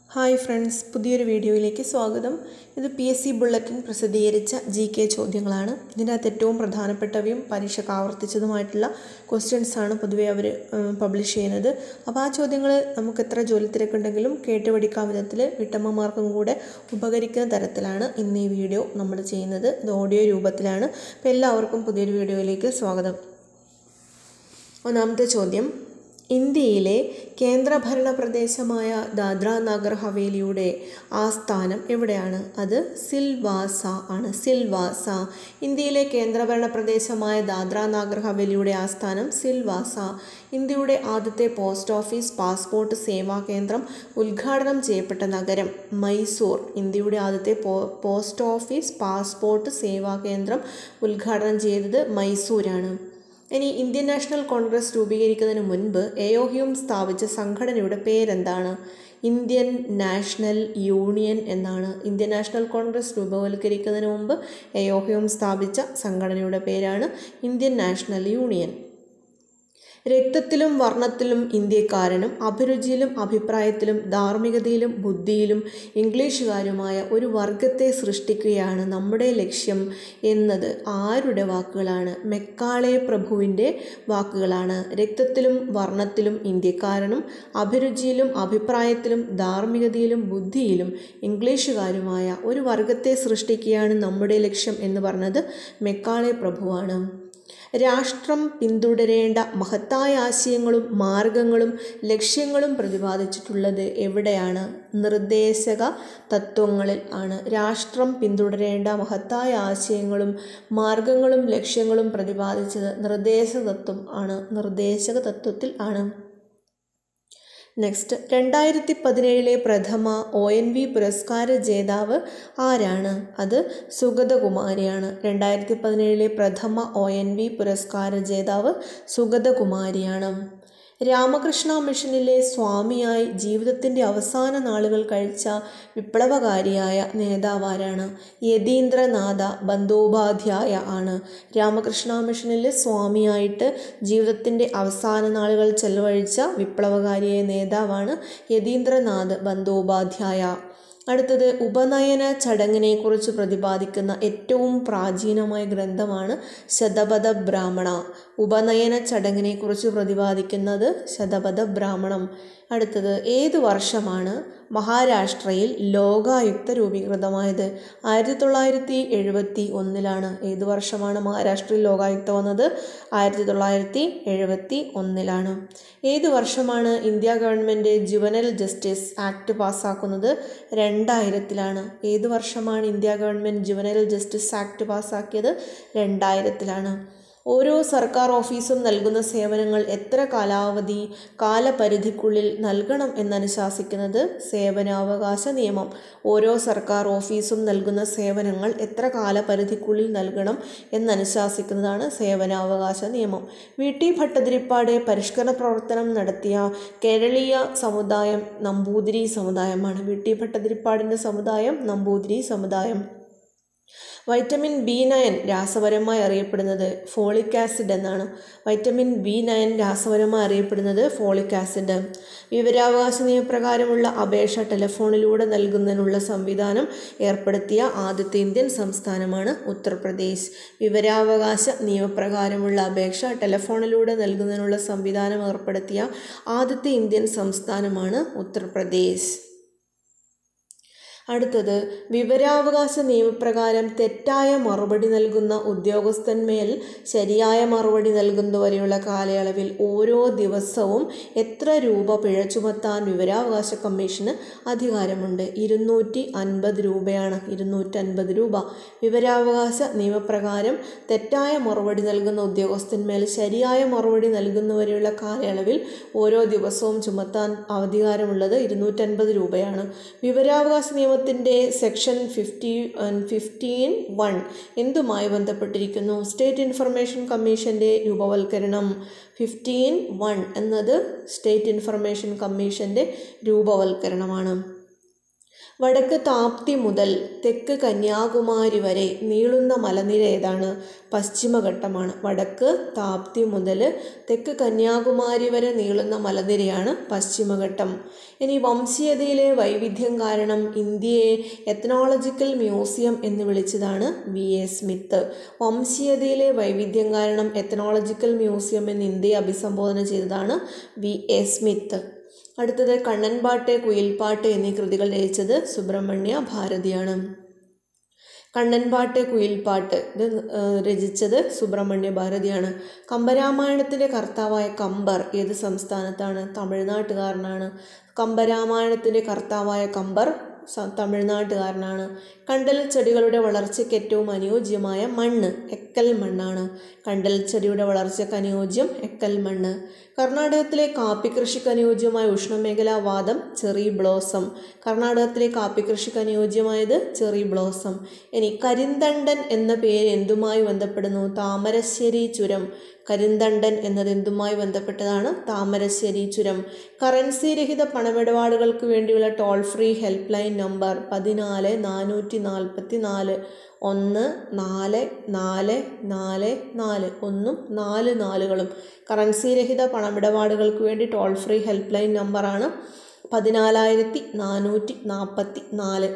hi friends പുതിയൊരു വീഡിയോയിലേക്ക് സ്വാഗതം ഇത് പി എസ് സി ബുള്ളറ്റിൻ പ്രസിദ്ധീകരിച്ച ജി കെ ചോദ്യങ്ങളാണ് ഇതിനകത്ത് ഏറ്റവും പ്രധാനപ്പെട്ടവയും പരീക്ഷയ്ക്ക് ആവർത്തിച്ചതുമായിട്ടുള്ള ക്വസ്റ്റ്യൻസ് ആണ് പൊതുവെ അവർ പബ്ലിഷ് ചെയ്യുന്നത് അപ്പോൾ ആ ചോദ്യങ്ങൾ നമുക്ക് എത്ര ജോലി തിരക്കുണ്ടെങ്കിലും കേട്ട് പഠിക്കാൻ വിധത്തിൽ വീട്ടമ്മമാർക്കും കൂടെ ഉപകരിക്കുന്ന തരത്തിലാണ് ഇന്ന് ഈ വീഡിയോ നമ്മൾ ചെയ്യുന്നത് ഇത് ഓഡിയോ രൂപത്തിലാണ് അപ്പോൾ എല്ലാവർക്കും പുതിയൊരു വീഡിയോയിലേക്ക് സ്വാഗതം ഒന്നാമത്തെ ചോദ്യം ഇന്ത്യയിലെ കേന്ദ്രഭരണ പ്രദേശമായ ദാദ്ര നഗർ ഹവേലിയുടെ ആസ്ഥാനം എവിടെയാണ് അത് സിൽവാസ ആണ് സിൽവാസ ഇന്ത്യയിലെ കേന്ദ്രഭരണ പ്രദേശമായ ദാദ്ര നഗർ ഹവേലിയുടെ ആസ്ഥാനം സിൽവാസ ഇന്ത്യയുടെ ആദ്യത്തെ പോസ്റ്റ് ഓഫീസ് പാസ്പോർട്ട് സേവാ കേന്ദ്രം ഉദ്ഘാടനം ചെയ്യപ്പെട്ട നഗരം മൈസൂർ ഇന്ത്യയുടെ ആദ്യത്തെ പോസ്റ്റ് ഓഫീസ് പാസ്പോർട്ട് സേവാ കേന്ദ്രം ഉദ്ഘാടനം ചെയ്തത് മൈസൂരാണ് ഇനി ഇന്ത്യൻ നാഷണൽ കോൺഗ്രസ് രൂപീകരിക്കുന്നതിന് മുൻപ് എയോഹ്യൂം സ്ഥാപിച്ച സംഘടനയുടെ പേരെന്താണ് ഇന്ത്യൻ നാഷണൽ യൂണിയൻ എന്നാണ് ഇന്ത്യൻ നാഷണൽ കോൺഗ്രസ് രൂപവൽക്കരിക്കുന്നതിന് മുമ്പ് എയോഹ്യൂം സ്ഥാപിച്ച സംഘടനയുടെ പേരാണ് ഇന്ത്യൻ നാഷണൽ യൂണിയൻ രക്തത്തിലും വർണ്ണത്തിലും ഇന്ത്യക്കാരനും അഭിരുചിയിലും അഭിപ്രായത്തിലും ധാർമ്മികതയിലും ബുദ്ധിയിലും ഇംഗ്ലീഷുകാരുമായ ഒരു വർഗത്തെ സൃഷ്ടിക്കുകയാണ് നമ്മുടെ ലക്ഷ്യം എന്നത് ആരുടെ വാക്കുകളാണ് മെക്കാളെ പ്രഭുവിൻ്റെ വാക്കുകളാണ് രക്തത്തിലും വർണ്ണത്തിലും ഇന്ത്യക്കാരനും അഭിരുചിയിലും അഭിപ്രായത്തിലും ധാർമ്മികതയിലും ബുദ്ധിയിലും ഇംഗ്ലീഷുകാരുമായ ഒരു വർഗത്തെ സൃഷ്ടിക്കുകയാണ് നമ്മുടെ ലക്ഷ്യം എന്ന് പറഞ്ഞത് മെക്കാളെ പ്രഭുവാണ് രാഷ്ട്രം പിന്തുടരേണ്ട മഹത്തായ ആശയങ്ങളും മാർഗങ്ങളും ലക്ഷ്യങ്ങളും പ്രതിപാദിച്ചിട്ടുള്ളത് എവിടെയാണ് നിർദ്ദേശക തത്വങ്ങളിൽ ആണ് രാഷ്ട്രം പിന്തുടരേണ്ട മഹത്തായ ആശയങ്ങളും മാർഗങ്ങളും ലക്ഷ്യങ്ങളും പ്രതിപാദിച്ചത് നിർദ്ദേശക തത്വം ആണ് നിർദ്ദേശക തത്വത്തിൽ ആണ് നെക്സ്റ്റ് രണ്ടായിരത്തി പതിനേഴിലെ പ്രഥമ ഒ എൻ വി പുരസ്കാര ജേതാവ് ആരാണ് അത് സുഗതകുമാരിയാണ് രണ്ടായിരത്തി പതിനേഴിലെ പ്രഥമ ഒ എൻ വി പുരസ്കാര ജേതാവ് സുഗതകുമാരിയാണ് രാമകൃഷ്ണ മിഷനിലെ സ്വാമിയായി ജീവിതത്തിൻ്റെ അവസാന നാളുകൾ കഴിച്ച വിപ്ലവകാരിയായ നേതാവാരാണ് യതീന്ദ്രനാഥ ബന്ദോപാധ്യായ ആണ് രാമകൃഷ്ണ മിഷനിലെ സ്വാമിയായിട്ട് ജീവിതത്തിൻ്റെ അവസാന നാളുകൾ ചെലവഴിച്ച വിപ്ലവകാരിയായ നേതാവാണ് യതീന്ദ്രനാഥ് ബന്ദോപാധ്യായ അടുത്തത് ഉപനയന ചടങ്ങിനെക്കുറിച്ച് പ്രതിപാദിക്കുന്ന ഏറ്റവും പ്രാചീനമായ ഗ്രന്ഥമാണ് ശതപഥ ബ്രാഹ്മണ ഉപനയന ചടങ്ങിനെക്കുറിച്ച് പ്രതിപാദിക്കുന്നത് ശതപഥ ബ്രാഹ്മണം അടുത്തത് ഏത് വർഷമാണ് മഹാരാഷ്ട്രയിൽ ലോകായുക്ത രൂപീകൃതമായത് ആയിരത്തി തൊള്ളായിരത്തി എഴുപത്തി ഒന്നിലാണ് ഏത് വർഷമാണ് മഹാരാഷ്ട്രയിൽ ലോകായുക്ത വന്നത് ആയിരത്തി തൊള്ളായിരത്തി എഴുപത്തി ഒന്നിലാണ് ഏത് വർഷമാണ് India government juvenile justice act പാസ്സാക്കുന്നത് രണ്ടായിരത്തിലാണ് ഏത് വർഷമാണ് India government juvenile justice act പാസ്സാക്കിയത് രണ്ടായിരത്തിലാണ് ഓരോ സർക്കാർ ഓഫീസും നൽകുന്ന സേവനങ്ങൾ എത്ര കാലാവധി കാലപരിധിക്കുള്ളിൽ നൽകണം എന്നനുശാസിക്കുന്നത് സേവനാവകാശ നിയമം ഓരോ സർക്കാർ ഓഫീസും നൽകുന്ന സേവനങ്ങൾ എത്ര കാലപരിധിക്കുള്ളിൽ നൽകണം എന്നനുശാസിക്കുന്നതാണ് സേവനാവകാശ നിയമം വി ടി ഭട്ടതിരിപ്പാട് പരിഷ്കരണ പ്രവർത്തനം നടത്തിയ കേരളീയ സമുദായം നമ്പൂതിരി സമുദായമാണ് വി ടി ഭട്ടതിരിപ്പാടിൻ്റെ സമുദായം നമ്പൂതിരി സമുദായം വൈറ്റമിൻ ബി നയൻ രാസപരമായി അറിയപ്പെടുന്നത് ഫോളിക് ആസിഡ് എന്നാണ് വൈറ്റമിൻ ബി നയൻ രാസപരമായി അറിയപ്പെടുന്നത് ഫോളിക് ആസിഡ് വിവരാവകാശ നിയമപ്രകാരമുള്ള അപേക്ഷ ടെലിഫോണിലൂടെ നൽകുന്നതിനുള്ള സംവിധാനം ഏർപ്പെടുത്തിയ ആദ്യത്തെ ഇന്ത്യൻ സംസ്ഥാനമാണ് ഉത്തർപ്രദേശ് വിവരാവകാശ നിയമപ്രകാരമുള്ള അപേക്ഷ ടെലിഫോണിലൂടെ നൽകുന്നതിനുള്ള സംവിധാനം ഏർപ്പെടുത്തിയ ആദ്യത്തെ ഇന്ത്യൻ സംസ്ഥാനമാണ് ഉത്തർപ്രദേശ് അടുത്തത് വിവരാവകാശ നിയമപ്രകാരം തെറ്റായ മറുപടി നൽകുന്ന ഉദ്യോഗസ്ഥന്മേൽ ശരിയായ മറുപടി നൽകുന്നതുവരെയുള്ള കാലയളവിൽ ഓരോ ദിവസവും എത്ര രൂപ പിഴ ചുമത്താൻ വിവരാവകാശ കമ്മീഷന് അധികാരമുണ്ട് ഇരുന്നൂറ്റി അൻപത് രൂപയാണ് ഇരുന്നൂറ്റൻപത് രൂപ വിവരാവകാശ നിയമപ്രകാരം തെറ്റായ മറുപടി നൽകുന്ന ഉദ്യോഗസ്ഥന്മേൽ ശരിയായ മറുപടി നൽകുന്നവരെയുള്ള കാലയളവിൽ ഓരോ ദിവസവും ചുമത്താൻ അധികാരമുള്ളത് ഇരുന്നൂറ്റൻപത് രൂപയാണ് വിവരാവകാശ നിയമ നിയമത്തിൻ്റെ സെക്ഷൻ ഫിഫ്റ്റി ഫിഫ്റ്റീൻ വൺ എന്തുമായി ബന്ധപ്പെട്ടിരിക്കുന്നു സ്റ്റേറ്റ് ഇൻഫർമേഷൻ കമ്മീഷൻ്റെ രൂപവൽക്കരണം ഫിഫ്റ്റീൻ വൺ എന്നത് സ്റ്റേറ്റ് ഇൻഫർമേഷൻ കമ്മീഷൻ്റെ രൂപവൽക്കരണമാണ് വടക്ക് താപ്തി മുതൽ തെക്ക് കന്യാകുമാരി വരെ നീളുന്ന മലനിര ഏതാണ് പശ്ചിമഘട്ടമാണ് വടക്ക് താപ്തി മുതൽ തെക്ക് കന്യാകുമാരി വരെ നീളുന്ന മലനിരയാണ് പശ്ചിമഘട്ടം ഇനി വംശീയതയിലെ വൈവിധ്യം കാരണം ഇന്ത്യയെ എത്നോളജിക്കൽ മ്യൂസിയം എന്ന് വിളിച്ചതാണ് വി എ സ്മിത്ത് വംശീയതയിലെ വൈവിധ്യം കാരണം എത്നോളജിക്കൽ മ്യൂസിയം എന്ന് ഇന്ത്യയെ അഭിസംബോധന ചെയ്തതാണ് വി എ സ്മിത്ത് അടുത്തത് കണ്ണൻപാട്ട് കുയിൽപ്പാട്ട് എന്നീ കൃതികൾ രചിച്ചത് സുബ്രഹ്മണ്യ ഭാരതിയാണ് കണ്ണൻപാട്ട് കുയിൽപ്പാട്ട് ഇത് രചിച്ചത് സുബ്രഹ്മണ്യ ഭാരതിയാണ് കമ്പരാമായണത്തിൻ്റെ കർത്താവായ കമ്പർ ഏത് സംസ്ഥാനത്താണ് തമിഴ്നാട്ടുകാരനാണ് കമ്പരാമായണത്തിൻ്റെ കർത്താവായ കമ്പർ തമിഴ്നാട്ടുകാരനാണ് കണ്ടൽ ചെടികളുടെ വളർച്ചയ്ക്ക് ഏറ്റവും അനുയോജ്യമായ മണ്ണ് എക്കൽ മണ്ണാണ് കണ്ടൽ ചെടിയുടെ വളർച്ചയ്ക്ക് അനുയോജ്യം എക്കൽ മണ്ണ് കർണാടകത്തിലെ കാപ്പി കൃഷിക്ക് അനുയോജ്യമായ ഉഷ്ണമേഖലാ വാദം ചെറി ബ്ലോസം കർണാടകത്തിലെ കാപ്പി കൃഷിക്ക് അനുയോജ്യമായത് ചെറി ബ്ലോസം ഇനി കരിന്തണ്ടൻ എന്ന പേര് എന്തുമായി ബന്ധപ്പെടുന്നു താമരശ്ശേരി ചുരം കരിന്തണ്ടൻ എന്നത് എന്തുമായി ബന്ധപ്പെട്ടതാണ് താമരശ്ശേരി ചുരം കറൻസി രഹിത പണമിടപാടുകൾക്ക് വേണ്ടിയുള്ള toll free helpline number പതിനാല് നാനൂറ്റി നാൽപ്പത്തി നാല് ഒന്ന് നാല് നാല് നാല് നാല് ഒന്നും നാല് നാലുകളും കറൻസി രഹിത പണമിടപാടുകൾക്ക് വേണ്ടി ടോൾ ഫ്രീ ഹെൽപ്പ് ലൈൻ നമ്പറാണ് പതിനാലായിരത്തി നാനൂറ്റി നാൽപ്പത്തി നാല്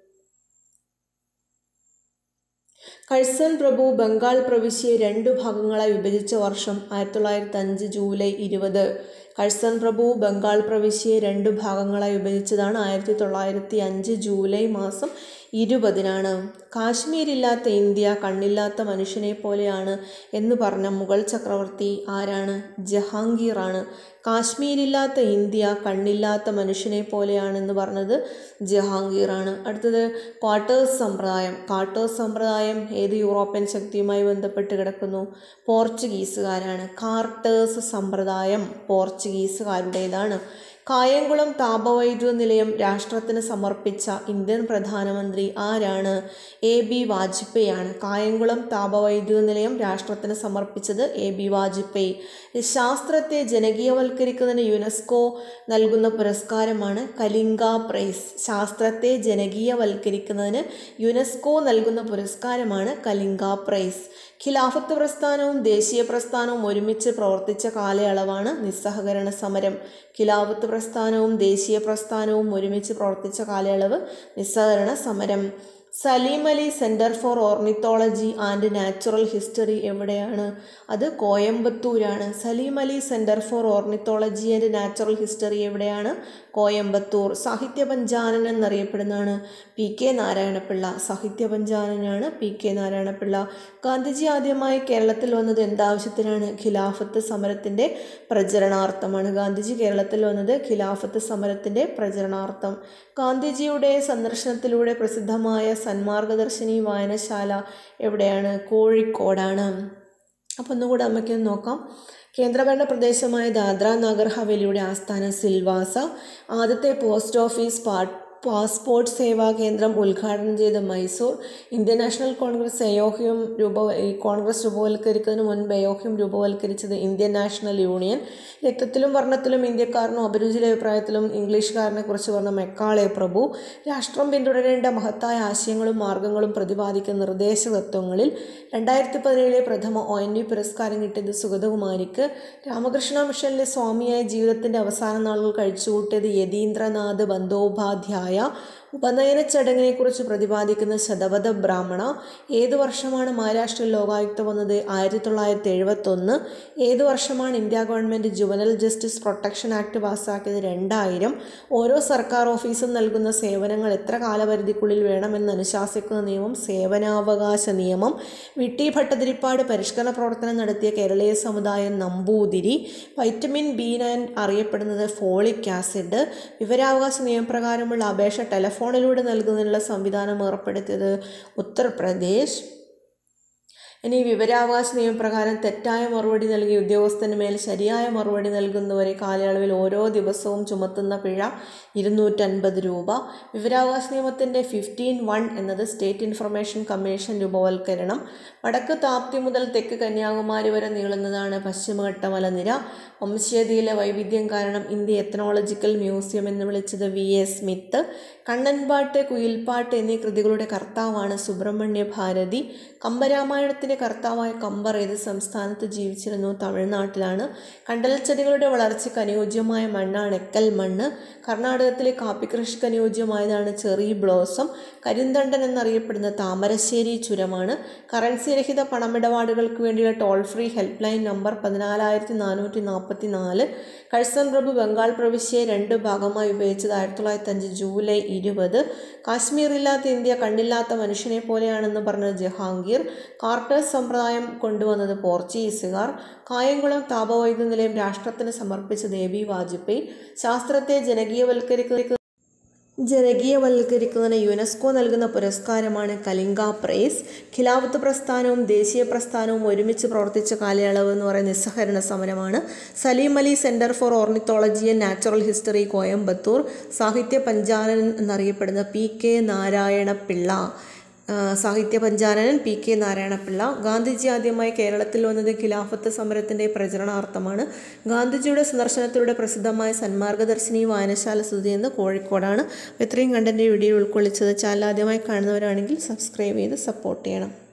കഴ്സൺ പ്രഭു ബംഗാൾ പ്രവിശ്യയെ രണ്ടു ഭാഗങ്ങളായി വിഭജിച്ച വർഷം ആയിരത്തി തൊള്ളായിരത്തി അഞ്ച് ജൂലൈ ഇരുപത് കഴ്സൺ പ്രഭു ബംഗാൾ പ്രവിശ്യയെ രണ്ടു ഭാഗങ്ങളായി വിഭജിച്ചതാണ് ആയിരത്തി തൊള്ളായിരത്തി അഞ്ച് ജൂലൈ മാസം ഇരുപതിനാണ് കാശ്മീരില്ലാത്ത ഇന്ത്യ കണ്ണില്ലാത്ത മനുഷ്യനെ പോലെയാണ് എന്ന് പറഞ്ഞ മുഗൾ ചക്രവർത്തി ആരാണ് ജഹാംഗീറാണ് കാശ്മീരില്ലാത്ത ഇന്ത്യ കണ്ണില്ലാത്ത മനുഷ്യനെ പോലെയാണെന്ന് പറഞ്ഞത് ജഹാംഗീറാണ് അടുത്തത് ക്വാർട്ടേഴ്സ് സമ്പ്രദായം കാർട്ടേഴ്സ് സമ്പ്രദായം ഏത് യൂറോപ്യൻ ശക്തിയുമായി ബന്ധപ്പെട്ട് കിടക്കുന്നു പോർച്ചുഗീസുകാരാണ് കാർട്ടേഴ്സ് സമ്പ്രദായം പോർച്ചുഗീസുകാരുടേതാണ് കായംകുളം താപവൈദ്യുത നിലയം രാഷ്ട്രത്തിന് സമർപ്പിച്ച ഇന്ത്യൻ പ്രധാനമന്ത്രി ആരാണ് എ ബി വാജ്പേയി ആണ് കായംകുളം താപവൈദ്യുത നിലയം രാഷ്ട്രത്തിന് സമർപ്പിച്ചത് എ ബി വാജ്പേയി ശാസ്ത്രത്തെ ജനകീയവൽക്കരിക്കുന്നതിന് യുനെസ്കോ നൽകുന്ന പുരസ്കാരമാണ് കലിംഗ പ്രൈസ് ശാസ്ത്രത്തെ ജനകീയവൽക്കരിക്കുന്നതിന് യുനെസ്കോ നൽകുന്ന പുരസ്കാരമാണ് കലിംഗ പ്രൈസ് ഖിലാഫത്ത് പ്രസ്ഥാനവും ദേശീയ പ്രസ്ഥാനവും ഒരുമിച്ച് പ്രവർത്തിച്ച കാലയളവാണ് നിസ്സഹകരണ സമരം ഖിലാഫത്ത് പ്രസ്ഥാനവും ദേശീയ പ്രസ്ഥാനവും ഒരുമിച്ച് പ്രവർത്തിച്ച കാലയളവ് നിസ്സഹകരണ സമരം Salim Ali centre for ornithology and natural history എവിടെയാണ് അത് കോയമ്പത്തൂരാണ് Salim Ali centre for ornithology and natural history എവിടെയാണ് കോയമ്പത്തൂർ സാഹിത്യ പഞ്ചാനൻ എന്നറിയപ്പെടുന്നതാണ് പി കെ നാരായണപിള്ള സാഹിത്യ പഞ്ചാനനാണ് പി കെ നാരായണപിള്ള ഗാന്ധിജി ആദ്യമായി കേരളത്തിൽ വന്നത് എന്താവശ്യത്തിനാണ് ഖിലാഫത്ത് സമരത്തിൻ്റെ പ്രചരണാർത്ഥമാണ് ഗാന്ധിജി കേരളത്തിൽ വന്നത് ഖിലാഫത്ത് സമരത്തിൻ്റെ പ്രചരണാർത്ഥം ഗാന്ധിജിയുടെ സന്ദർശനത്തിലൂടെ പ്രസിദ്ധമായ സന്മാർഗദർശിനി വായനശാല എവിടെയാണ് കോഴിക്കോടാണ് അപ്പോൾ ഒന്നുകൂടെ നമുക്ക് നോക്കാം കേന്ദ്രഭരണ പ്രദേശമായ ദാദ്ര നഗർ ഹവേലിയുടെ ആസ്ഥാനം സിൽവാസ ആദ്യത്തെ post office part passport Seva കേന്ദ്രം ഉദ്ഘാടനം ചെയ്ത മൈസൂർ ഇന്ത്യൻ നാഷണൽ കോൺഗ്രസ് അയോഹ്യം രൂപ ഈ കോൺഗ്രസ് രൂപവൽക്കരിക്കുന്നതിന് മുൻപ് അയോഹ്യം രൂപവൽക്കരിച്ചത് ഇന്ത്യൻ നാഷണൽ യൂണിയൻ രക്തത്തിലും വർണ്ണത്തിലും ഇന്ത്യക്കാരനും അഭിരുചിയിലെ അഭിപ്രായത്തിലും ഇംഗ്ലീഷുകാരനെ കുറിച്ച് പറഞ്ഞ മെക്കാളെ പ്രഭു രാഷ്ട്രം പിന്തുടരേണ്ട മഹത്തായ ആശയങ്ങളും മാർഗങ്ങളും പ്രതിപാദിക്കുന്ന നിർദ്ദേശ തത്വങ്ങളിൽ രണ്ടായിരത്തി പതിനേഴിലെ പ്രഥമ ഒ എൻ വി പുരസ്കാരം കിട്ടിയത് സുഗതകുമാരിക്ക് രാമകൃഷ്ണ മിഷനിലെ സ്വാമിയായ ജീവിതത്തിൻ്റെ അവസാന നാളുകൾ കഴിച്ചുകൂട്ടിയത് യതീന്ദ്രനാഥ് ബന്ദോപാധ്യായ ഉപനയന ചടങ്ങിനെക്കുറിച്ച് പ്രതിപാദിക്കുന്ന ശതപഥ ബ്രാഹ്മണ ഏത് വർഷമാണ് മഹാരാഷ്ട്രയിൽ ലോകായുക്ത വന്നത് ആയിരത്തി തൊള്ളായിരത്തി എഴുപത്തൊന്ന് ഏത് വർഷമാണ് India government juvenile justice protection act പാസ്സാക്കിയത് രണ്ടായിരം ഓരോ സർക്കാർ ഓഫീസും നൽകുന്ന സേവനങ്ങൾ എത്ര കാലപരിധിക്കുള്ളിൽ വേണമെന്ന് അനുശാസിക്കുന്ന നിയമം സേവനാവകാശ നിയമം വിട്ടി ഭട്ടതിരിപ്പാട് പരിഷ്കരണ പ്രവർത്തനം നടത്തിയ കേരളീയ സമുദായം നമ്പൂതിരി വൈറ്റമിൻ ബി നയൻ അറിയപ്പെടുന്നത് ഫോളിക് ആസിഡ് വിവരാവകാശ നിയമപ്രകാരമുള്ള അപേക്ഷ ടെലഫോണിലൂടെ നൽകുന്നതിനുള്ള സംവിധാനം ഏർപ്പെടുത്തിയത് ഉത്തർപ്രദേശ് ഇനി വിവരാവകാശ നിയമപ്രകാരം തെറ്റായ മറുപടി നൽകിയ ഉദ്യോഗസ്ഥന് മേൽ ശരിയായ മറുപടി നൽകുന്നവരെ കാലയളവിൽ ഓരോ ദിവസവും ചുമത്തുന്ന പിഴ ഇരുന്നൂറ്റൻപത് രൂപ വിവരാവകാശ നിയമത്തിൻ്റെ ഫിഫ്റ്റീൻ വൺ എന്നത് സ്റ്റേറ്റ് ഇൻഫർമേഷൻ കമ്മീഷൻ രൂപവൽക്കരണം വടക്ക് താപ്തി മുതൽ തെക്ക് കന്യാകുമാരി വരെ നീളുന്നതാണ് പശ്ചിമഘട്ട മലനിര വംശീയതയിലെ വൈവിധ്യം കാരണം ഇന്ത്യ എത്നോളജിക്കൽ മ്യൂസിയം എന്ന് വിളിച്ചത് V A Smith Kannanpattu Kuyilpattu എന്നീ കൃതികളുടെ കർത്താവാണ് സുബ്രഹ്മണ്യ ഭാരതി കമ്പരാമായണത്തിൻ്റെ കർത്താവായ കമ്പർ ഏത് സംസ്ഥാനത്ത് ജീവിച്ചിരുന്നു തമിഴ്നാട്ടിലാണ് കണ്ടൽച്ചെടികളുടെ വളർച്ചയ്ക്ക് അനുയോജ്യമായ മണ്ണാണ് എക്കൽ മണ്ണ് കർണാടകത്തിലെ കാപ്പി കൃഷിക്ക് അനുയോജ്യമായതാണ് ചെറി ബ്ലോസം കരിന്തണ്ടൻ എന്നറിയപ്പെടുന്ന താമരശ്ശേരി ചുരമാണ് കറൻസി രഹിത പണമിടപാടുകൾക്ക് വേണ്ടിയുള്ള toll free helpline number പതിനാലായിരത്തി നാനൂറ്റി നാൽപ്പത്തി നാല് കഴ്സൺ പ്രഭു ബംഗാൾ പ്രവിശ്യയെ രണ്ട് ഭാഗമായി വിഭജിച്ചത് ആയിരത്തി തൊള്ളായിരത്തി അഞ്ച് ജൂലൈ ഇരുപത് കാശ്മീർ ഇല്ലാത്ത ഇന്ത്യ കണ്ണില്ലാത്ത മനുഷ്യനെ പോലെയാണെന്ന് പറഞ്ഞ ജഹാംഗീർ കാർട്ടേഴ്സ് സമ്പ്രദായം കൊണ്ടുവന്നത് പോർച്ചുഗീസുകാർ കായംകുളം താപവൈദ്യുത നിലയം രാഷ്ട്രത്തിന് സമർപ്പിച്ചത് എ ബി വാജ്പേയി ശാസ്ത്രത്തെ ജനകീയവൽക്കരിക്കുന്ന ജനകീയവൽക്കരിക്കുന്നതിന് യുനെസ്കോ നൽകുന്ന പുരസ്കാരമാണ് കലിംഗ പ്രൈസ് ഖിലാഫത്ത് പ്രസ്ഥാനവും ദേശീയ പ്രസ്ഥാനവും ഒരുമിച്ച് പ്രവർത്തിച്ച കാലയളവ് എന്ന് പറയുന്ന നിസ്സഹരണ സമരമാണ് Salim Ali centre for ornithology and natural history Coimbatore Sahitya Panchanan എന്നറിയപ്പെടുന്ന P K Narayana Pillai Sahitya Panchanan P K Narayana Pillai Gandhiji ആദ്യമായി കേരളത്തിൽ വന്നത് ഖിലാഫത്ത് സമരത്തിൻ്റെ പ്രചരണാർത്ഥമാണ് ഗാന്ധിജിയുടെ സന്ദർശനത്തിലൂടെ പ്രസിദ്ധമായ സന്മാർഗദർശിനി വായനശാല സ്ഥിതി ചെയ്യുന്നത് കോഴിക്കോടാണ് ഇത്രയും കണ്ടൻറ്റ് വീഡിയോ ഉൾക്കൊള്ളിച്ചത് ചാനൽ ആദ്യമായി കാണുന്നവരാണെങ്കിൽ സബ്സ്ക്രൈബ് ചെയ്ത് സപ്പോർട്ട് ചെയ്യണം